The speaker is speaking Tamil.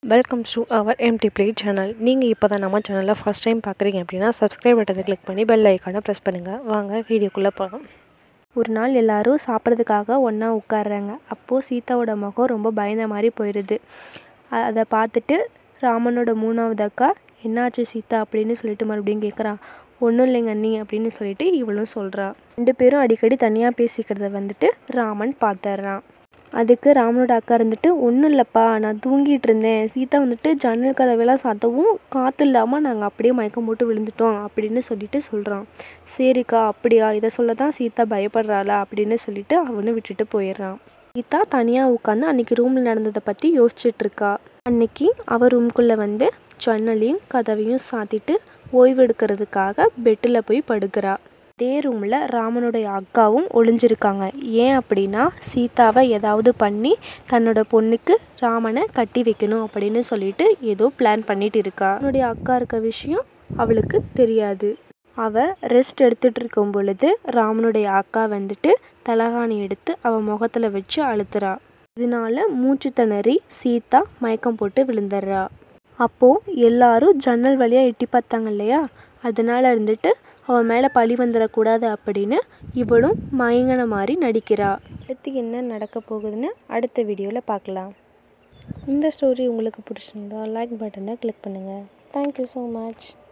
welcome to our MT play channel நீங்கள் இப்போ தான் நம்ம சேனலில் ஃபஸ்ட் டைம் பார்க்குறீங்க அப்படின்னா சப்ஸ்கிரைப் பட்டனை கிளிக் பண்ணி பெல் ஐக்கானை ப்ரெஸ் பண்ணுங்கள் வாங்க வீடியோக்குள்ளே போகலாம் ஒரு நாள் எல்லாரும் சாப்பிட்றதுக்காக ஒன்றா உட்கார்றாங்க அப்போது சீதாவோட முகம் ரொம்ப பயந்த மாதிரி போயிடுது அ- அதை பார்த்துட்டு ராமனோட மூணாவது அக்கா என்னாச்சு சீதா அப்படின்னு சொல்லிட்டு மறுபடியும் கேட்குறான் ஒன்றும் இல்லைங்க அண்ணி அப்படின்னு சொல்லிட்டு இவளும் சொல்கிறா ரெண்டு பேரும் அடிக்கடி தனியாக பேசிக்கிறத வந்துட்டு ராமன் பார்த்துட்றான் அதுக்கு ராமனோட அக்கா இருந்துட்டு ஒன்றும் இல்லைப்பா நான் தூங்கிட்டு இருந்தேன் சீதா வந்துட்டு ஜன்னல் கதவெல்லாம் சாத்தவும் காற்று இல்லாமல் நாங்கள் அப்படியே மயக்கம் போட்டு விழுந்துட்டோம் அப்படின்னு சொல்லிட்டு சொல்கிறான் சரிக்கா அப்படியா இதை சொல்ல தான் சீதா பயப்படுறாளா அப்படின்னு சொல்லிட்டு அவனும் விட்டுட்டு போயிடுறான் சீதா தனியாக உட்காந்து அன்னைக்கு ரூமில் நடந்ததை பற்றி யோசிச்சுட்டு இருக்கா அன்னைக்கு அவ ரூம்குள்ளே வந்து ஜன்னலையும் கதவையும் சாத்திட்டு ஓய்வெடுக்கிறதுக்காக பெட்டில் போய் படுக்கிறா அதே ரூமில் ராமனுடைய அக்காவும் ஒளிஞ்சிருக்காங்க ஏன் அப்படின்னா சீதாவை ஏதாவது பண்ணி தன்னோட பொண்ணுக்கு ராமனை கட்டி வைக்கணும் அப்படின்னு சொல்லிட்டு ஏதோ பிளான் பண்ணிட்டு இருக்கா அவனுடைய அக்கா இருக்க விஷயம் அவளுக்கு தெரியாது அவ ரெஸ்ட் எடுத்துட்டு இருக்கும் பொழுது ராமனுடைய அக்கா வந்துட்டு தலகாணி எடுத்து அவ முகத்துல வச்சு அழுத்துறா இதனால மூச்சு திணறி சீதா மயக்கம் போட்டு விழுந்துடுறா அப்போ எல்லாரும் ஜன்னல் வழியா எட்டி பார்த்தாங்க இல்லையா அதனால இருந்துட்டு அவன் மேலே பழி வந்துடக்கூடாது அப்படின்னு இவளும் மயங்கின மாதிரி நடிக்கிறா அடுத்து என்ன நடக்க போகுதுன்னு அடுத்த வீடியோவில் பார்க்கலாம் இந்த ஸ்டோரி உங்களுக்கு பிடிச்சிருந்தா லைக் பட்டனை கிளிக் பண்ணுங்கள் தேங்க்யூ ஸோ மச்